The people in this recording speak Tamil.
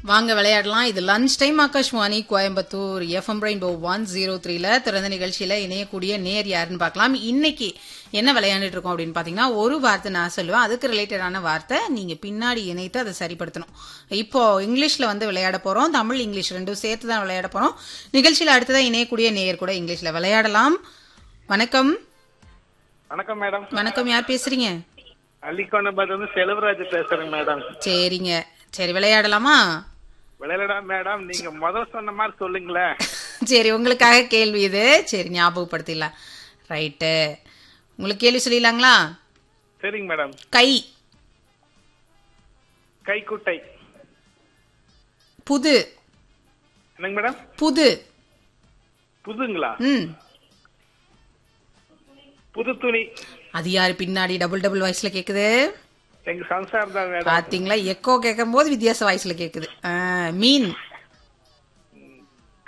வாங்க விளையாடலாம் இது lunch time Akashvani Coimbatore FM rainbow one zero த்ரீல திறந்த நிகழ்ச்சியில இணையக்கூடிய நேர் யாருன்னு பார்க்கலாம் இன்னைக்கு என்ன விளையாண்டுட்டு இருக்கோம் அப்படின்னு பாத்தீங்கன்னா ஒரு வார்த்தை நான் சொல்லுவேன் அதுக்கு ரிலேட்டடான வார்த்தை நீங்க பின்னாடி இணைத்து அதை சரிப்படுத்தணும் இப்போ இங்கிலீஷ்ல வந்து விளையாட போறோம் தமிழ் இங்கிலீஷ் ரெண்டும் சேர்த்து தான் விளையாட போறோம் நிகழ்ச்சியில அடுத்ததான் இணையக்கூடிய நேயர் கூட இங்கிலீஷ்ல விளையாடலாம் வணக்கம் வணக்கம் மேடம் வணக்கம் யார் பேசுறீங்க அள்ளிக்கொண்டபது வந்து செல்வராஜ் பேசுறேன் மேடம் சரிங்க சரி விளையாடலாமா விளையாடா மேடம் நீங்க முதல் சொன்ன மாதிரி சொல்லுங்களேன் சரி உங்களுக்காக கேள்வி இது சரி ஞாபகப்படுத்திடலாம் ரைட்டு உங்களுக்கு கேள்வி சொல்லிடலாங்களா சரிங்க மேடம் கை கைக்குட்டை புது என்னங்க மேடம் புது புதுங்களா ம் புது துணி அது யாரு பின்னாடி டபுள் டபுள் வாய்ஸ்ல கேக்குது எங்க சம்சாரம் தான் மேடம் பாத்தீங்களா எக்கோ கேட்கும் போது வித்தியாச வாய்ஸ்ல கேக்குது ஆ, மீன்